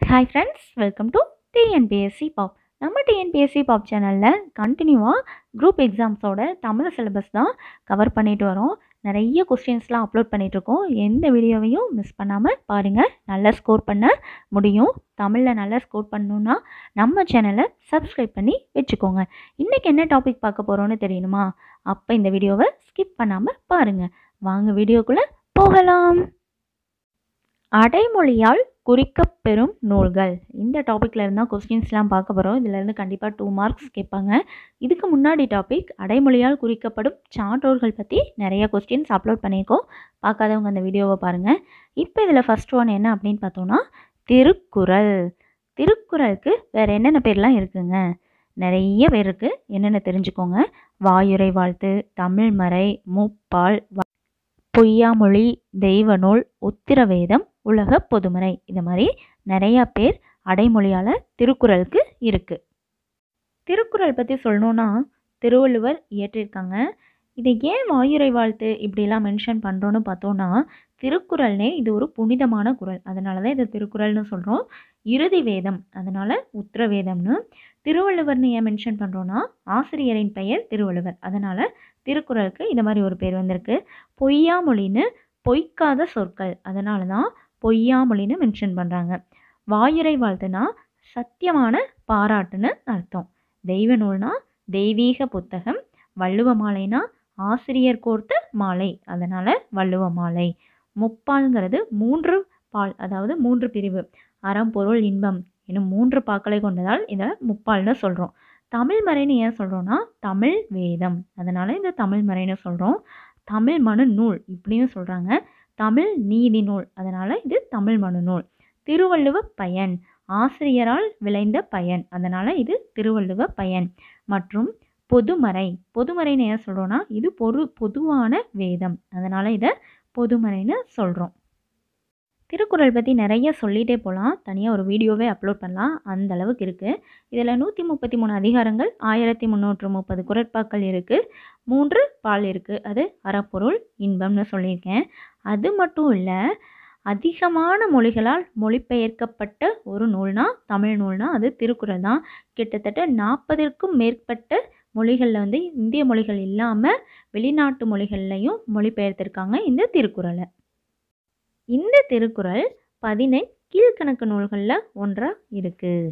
hi friends welcome to TNPSC pop நம்ம TNPSC pop சேனலில் கண்டினியூவாக குரூப் எக்ஸாம்ஸோட தமிழ் சிலபஸ் தான் கவர் பண்ணிட்டு வரோம் நிறைய கொஸ்டின்ஸ்லாம் அப்லோட் பண்ணிகிட்ருக்கோம் எந்த வீடியோவையும் மிஸ் பண்ணாமல் பாருங்கள் நல்லா ஸ்கோர் பண்ண முடியும் தமிழில் நல்லா ஸ்கோர் பண்ணணுன்னா நம்ம சேனலை சப்ஸ்கிரைப் பண்ணி வச்சுக்கோங்க இன்றைக்கி என்ன டாபிக் பார்க்க போகிறோன்னு தெரியணுமா அப்போ இந்த வீடியோவை ஸ்கிப் பண்ணாமல் பாருங்கள் வாங்க வீடியோக்குள்ளே போகலாம் அடைமொழியால் குறிக்கப்பெறும் நூல்கள் இந்த டாப்பிக்கில் இருந்தால் கொஸ்டின்ஸ்லாம் பார்க்க போகிறோம் இதிலேருந்து கண்டிப்பாக டூ மார்க்ஸ் கேட்பாங்க இதுக்கு முன்னாடி டாபிக் அடைமொழியால் குறிக்கப்படும் சான்றோர்கள் பற்றி நிறைய கொஸ்டின்ஸ் அப்லோட் பண்ணியிருக்கோம் பார்க்காதவங்க அந்த வீடியோவை பாருங்கள் இப்போ இதில் ஃபஸ்ட் ஒன் என்ன அப்படின்னு பார்த்தோன்னா திருக்குறள் திருக்குறளுக்கு வேறு என்னென்ன பேர்லாம் இருக்குங்க நிறைய பேர் இருக்குது என்னென்ன தெரிஞ்சுக்கோங்க வாயுரை வாழ்த்து தமிழ்மறை முப்பால் பொய்யாமொழி தெய்வநூல் உத்திரவேதம் உலக பொதுமறை இது மாதிரி நிறையா பேர் அடைமொழியால் திருக்குறளுக்கு இருக்குது திருக்குறள் பற்றி சொல்லணுன்னா திருவள்ளுவர் இயற்றியிருக்காங்க இதை ஏன் வாயுரை வாழ்த்து இப்படிலாம் மென்ஷன் பண்ணுறோன்னு பார்த்தோன்னா திருக்குறள்னே இது ஒரு புனிதமான குறள் அதனால தான் இது திருக்குறள்னு சொல்கிறோம் இறுதி வேதம் அதனால் உத்திரவேதம்னு திருவள்ளுவர்னு ஏன் மென்ஷன் பண்ணுறோன்னா ஆசிரியரின் பெயர் திருவள்ளுவர் அதனால் திருக்குறளுக்கு இது மாதிரி ஒரு பேர் வந்திருக்கு பொய்யாமொழின்னு பொய்க்காத சொற்கள் அதனால தான் பொய்யாமொழின்னு மென்ஷன் பண்ணுறாங்க வாயுரை வாழ்த்துனா சத்தியமான பாராட்டுன்னு அர்த்தம் தெய்வ நூல்னா தெய்வீக புத்தகம் வள்ளுவ மாலைனா ஆசிரியர் கோர்த்த மாலை அதனால் வள்ளுவ மாலை முப்பால்ங்கிறது மூன்று பால் அதாவது மூன்று பிரிவு அறம் பொருள் இன்பம் இன்னும் மூன்று பாக்களை கொண்டதால் இதை முப்பால்னு சொல்கிறோம் தமிழ் மறைன்னு ஏன் சொல்கிறோன்னா தமிழ் வேதம் அதனால் இந்த தமிழ் மறைன்னு சொல்கிறோம் தமிழ் மனு நூல் இப்படியும் சொல்கிறாங்க தமிழ் நீதி நூல் அதனால் இது தமிழ் மனு நூல் திருவள்ளுவ பயன் ஆசிரியரால் விளைந்த பயன் அதனால் இது திருவள்ளுவ பயன் மற்றும் பொதுமறை பொதுமறைன்னு ஏன் சொல்கிறோன்னா இது பொது பொதுவான வேதம் அதனால் இதை பொதுமறைன்னு சொல்கிறோம் திருக்குறள் பற்றி நிறைய சொல்லிகிட்டே போகலாம் தனியாக ஒரு வீடியோவே அப்லோட் பண்ணலாம் அந்த அளவுக்கு இருக்குது இதில் நூற்றி முப்பத்தி மூணு அதிகாரங்கள் ஆயிரத்தி முந்நூற்று முப்பது குரட்பாக்கள் இருக்குது மூன்று பால் இருக்குது அது அறப்பொருள் இன்பம்னு சொல்லியிருக்கேன் அது மட்டும் இல்லை அதிகமான மொழிகளால் மொழிபெயர்க்கப்பட்ட ஒரு நூல்னா தமிழ் நூல்னா அது திருக்குறள் தான் கிட்டத்தட்ட நாற்பதற்கும் மேற்பட்ட மொழிகளில் வந்து இந்திய மொழிகள் இல்லாமல் வெளிநாட்டு மொழிகள்லையும் மொழிபெயர்த்திருக்காங்க இந்த திருக்குறளை இந்த திருக்குறள் பதினெண் கீழ்கணக்கு நூல்களில் ஒன்றாக இருக்குது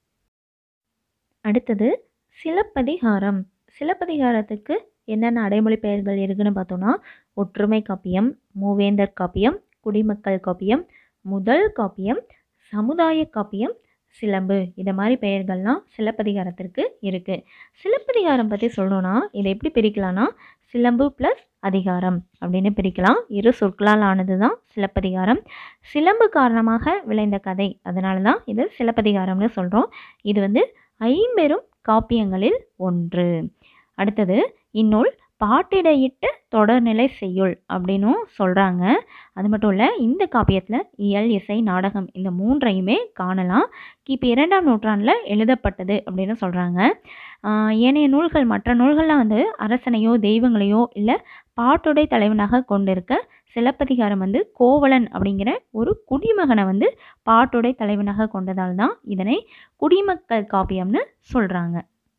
அடுத்தது சிலப்பதிகாரம் சிலப்பதிகாரத்துக்கு என்னென்ன அடைமொழி பெயர்கள் இருக்குன்னு பார்த்தோன்னா ஒற்றுமை காப்பியம் மூவேந்தர் காப்பியம் குடிமக்கள் காப்பியம் முதல் காப்பியம் சமுதாய காப்பியம் சிலம்பு இதை மாதிரி பெயர்கள்லாம் சிலப்பதிகாரத்திற்கு இருக்குது சிலப்பதிகாரம் பற்றி சொல்லணுன்னா இதை எப்படி பிரிக்கலாம்னா சிலம்பு ப்ளஸ் அதிகாரம் அப்படின்னு பிரிக்கலாம் இரு சொற்களால் ஆனது தான் சிலப்பதிகாரம் சிலம்பு காரணமாக விளைந்த கதை அதனால தான் இது சிலப்பதிகாரம்னு சொல்கிறோம் இது வந்து ஐம்பெரும் காப்பியங்களில் ஒன்று அடுத்தது இந்நூல் பாட்டிடையிட்ட தொடர்நிலை செய்யுள் அப்படின்னும் சொல்கிறாங்க அது மட்டும் இல்லை இந்த காப்பியத்தில் இயல் இசை நாடகம் இந்த மூன்றையுமே காணலாம் கிபி இரண்டாம் நூற்றாண்டில் எழுதப்பட்டது அப்படின்னு சொல்கிறாங்க ஏனைய நூல்கள் மற்ற நூல்கள்லாம் வந்து அரசனையோ தெய்வங்களையோ இல்லை பாட்டுடை தலைவனாக கொண்டிருக்க சிலப்பதிகாரம் வந்து கோவலன் அப்படிங்கிற ஒரு குடிமகனை வந்து பாட்டுடை தலைவனாக கொண்டதால் தான் இதனை குடிமக்கள் காப்பியம்னு சொல்கிறாங்க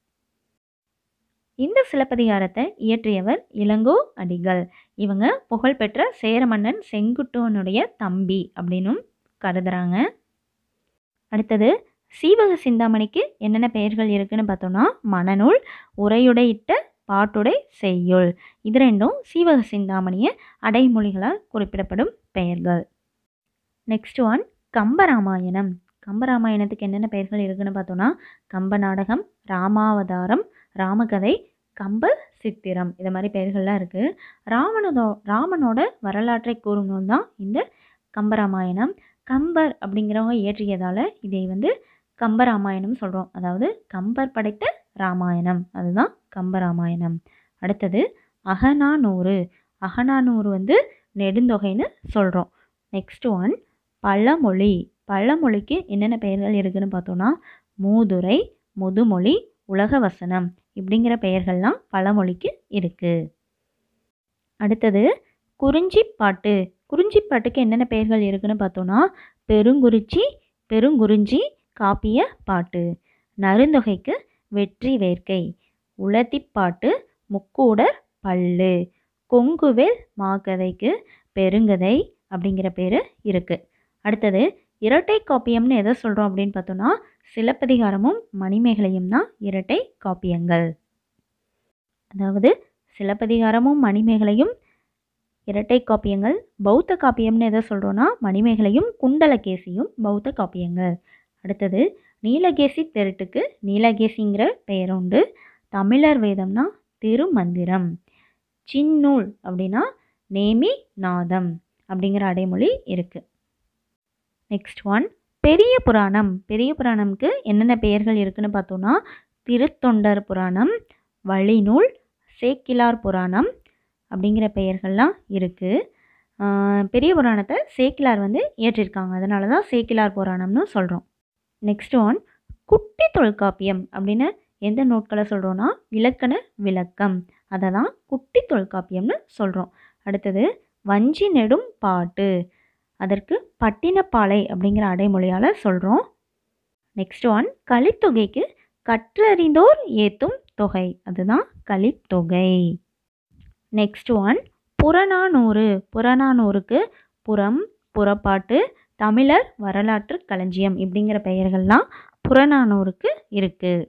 இந்த சிலப்பதிகாரத்தை இயற்றியவர் இளங்கோ அடிகள் இவங்க புகழ்பெற்ற சேர மன்னன் செங்குட்டுவனுடைய தம்பி அப்படின்னும் கருதுகிறாங்க அடுத்தது சீவக சிந்தாமணிக்கு என்னென்ன பெயர்கள் இருக்குன்னு பார்த்தோன்னா மணநூல் உரையுடையிட்ட பாட்டுடை செய்யுள் இது ரெண்டும் சீவக சிந்தாமணிய அடைமொழிகளால் குறிப்பிடப்படும் பெயர்கள் நெக்ஸ்ட் ஒன் கம்பராமாயணம் கம்பராமாயணத்துக்கு என்னென்ன பெயர்கள் இருக்குன்னு பார்த்தோன்னா கம்ப நாடகம் ராமாவதாரம் ராமகதை கம்ப சித்திரம் இது மாதிரி பெயர்கள்லாம் இருக்குது ராவணதோ ராமனோட வரலாற்றை கூறும் நூல் தான் இந்த கம்பராமாயணம் கம்பர் அப்படிங்கிறவங்க இயற்றியதால் இதை வந்து கம்பராமாயணம் சொல்கிறோம் அதாவது கம்பர் படைத்த ராமாயணம் அதுதான் கம்பராமாயணம் அடுத்தது அகநானூறு அகநானூறு வந்து நெடுந்தொகைன்னு சொல்கிறோம் நெக்ஸ்ட் ஒன் பழமொழி பழமொழிக்கு என்னென்ன பெயர்கள் இருக்குதுன்னு பார்த்தோன்னா மூதுரை முதுமொழி உலக வசனம் இப்படிங்கிற பெயர்கள்லாம் பழமொழிக்கு இருக்குது அடுத்தது குறிஞ்சி பாட்டு குறிஞ்சி பாட்டுக்கு என்னென்ன பெயர்கள் இருக்குன்னு பார்த்தோன்னா பெருங்குறிச்சி பெருங்குறிஞ்சி காப்பிய பாட்டு நருந்தொகைக்கு வெற்றி வேர்க்கை உலத்திப்பாட்டு முக்கூடர் பல்லு கொங்குவேல் மாகதைக்கு பெருங்கதை அப்படிங்கிற பேர் இருக்குது அடுத்தது இரட்டை காப்பியம்னு எதை சொல்கிறோம் அப்படின்னு பார்த்தோன்னா சிலப்பதிகாரமும் மணிமேகலையும் தான் இரட்டை காப்பியங்கள் அதாவது சிலப்பதிகாரமும் மணிமேகலையும் இரட்டை காப்பியங்கள் பௌத்த காப்பியம்னு எதை சொல்கிறோன்னா மணிமேகலையும் குண்டலகேசியும் பௌத்த காப்பியங்கள் அடுத்தது நீலகேசி தெருட்டுக்கு நீலகேசிங்கிற பெயர் உண்டு தமிழர் வேதம்னா திருமந்திரம் சின்னூல் அப்படின்னா நேமி நாதம் அப்படிங்கிற அடைமொழி இருக்குது நெக்ஸ்ட் ஒன் பெரிய புராணம் பெரிய புராணம்க்கு என்னென்ன பெயர்கள் இருக்குன்னு பார்த்தோன்னா திருத்தொண்டர் புராணம் வழிநூல் சேக்கிலார் புராணம் அப்படிங்கிற பெயர்கள்லாம் இருக்குது பெரிய புராணத்தை சேக்கிலார் வந்து இயற்றிருக்காங்க அதனால தான் சேக்கிலார் புராணம்னு சொல்கிறோம் நெக்ஸ்ட் ஒன் குட்டி தொல்காப்பியம் அப்படின்னு எந்த நோட்களை சொல்கிறோன்னா இலக்கண விளக்கம் அதை தான் குட்டி தொல்காப்பியம்னு சொல்கிறோம் அடுத்தது வஞ்சி நெடும் பாட்டு அதற்கு பட்டினப்பாலை அப்படிங்கிற அடைமொழியால் சொல்கிறோம் நெக்ஸ்ட் ஒன் கலித்தொகைக்கு கற்றறிந்தோர் ஏத்தும் தொகை அதுதான் கலித்தொகை நெக்ஸ்ட் ஒன் புறநானூறு புறநானூறுக்கு புறம் புறப்பாட்டு தமிழர் வரலாற்று களஞ்சியம் இப்படிங்கிற பெயர்கள்லாம் புறநானூறுக்கு இருக்குது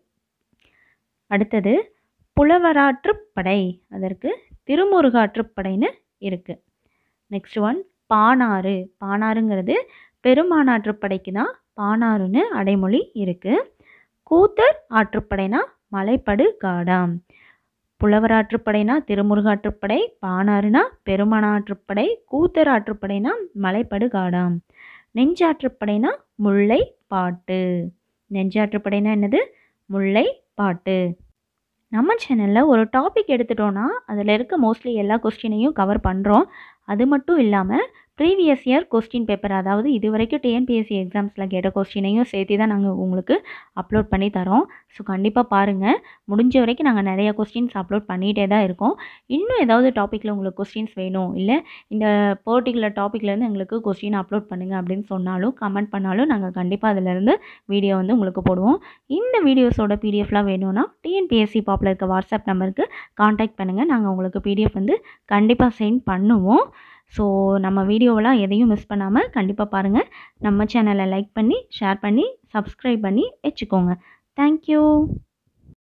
அடுத்தது புலவராற்றுப்படை அதற்கு திருமுருகாற்றுப்படைன்னு இருக்குது நெக்ஸ்ட் ஒன் பானாறு பானாறுங்கிறது பெருமானாற்றுப்படைக்கு தான் பானாறுன்னு அடைமொழி இருக்குது கூத்தர் ஆற்றுப்படைனா மலைப்படு காடாம் புலவராற்றுப்படைனா திருமுருகாற்றுப்படை பானாறுனா பெருமானாற்றுப்படை கூத்தர் ஆற்றுப்படைனா மலைப்படு காடாம் நெஞ்சாற்றுப்படைனா முல்லை பாட்டு நெஞ்சாற்றுப்படைனா என்னது முல்லை பாட்டு நம்ம சேனலில் ஒரு டாபிக் எடுத்துட்டோன்னா அதில் இருக்க மோஸ்ட்லி எல்லா கொஸ்டினையும் கவர் பண்ணுறோம் அது மட்டும் இல்லாமல் ப்ரீவியஸ் இயர் கொஸ்டின் பேப்பர் அதாவது இது வரைக்கும் டிஎன்பிஎஸ்சி எக்ஸாம்ஸில் கேட்ட கொஸ்டினையும் சேர்த்து தான் நாங்கள் உங்களுக்கு அப்லோட் பண்ணி தரோம் ஸோ கண்டிப்பாக பாருங்கள் முடிஞ்ச வரைக்கும் நாங்கள் நிறைய கொஸ்டின்ஸ் அப்லோட் பண்ணிகிட்டே தான் இருக்கோம் இன்னும் ஏதாவது டாப்பிக்கில் உங்களுக்கு கொஸ்டின்ஸ் வேணும் இல்லை இந்த பர்டிகுலர் டாப்பிக்லேருந்து எங்களுக்கு கொஸ்டின் அப்லோட் பண்ணுங்கள் அப்படின்னு சொன்னாலும் கமெண்ட் பண்ணாலும் நாங்கள் கண்டிப்பாக அதிலேருந்து வீடியோ வந்து உங்களுக்கு போடுவோம் இந்த வீடியோஸோட பிடிஎஃப்லாம் வேணும்னா டிஎன்பிஎஸ்சி பாப்பில் இருக்க வாட்ஸ்அப் நம்பருக்கு காண்டாக்ட் பண்ணுங்கள் நாங்கள் உங்களுக்கு பிடிஎஃப் வந்து கண்டிப்பாக சென்ட் பண்ணுவோம் ஸோ நம்ம வீடியோவெலாம் எதையும் மிஸ் பண்ணாமல் கண்டிப்பாக பாருங்கள் நம்ம சேனலை லைக் பண்ணி ஷேர் பண்ணி சப்ஸ்கிரைப் பண்ணி வச்சுக்கோங்க தேங்க்யூ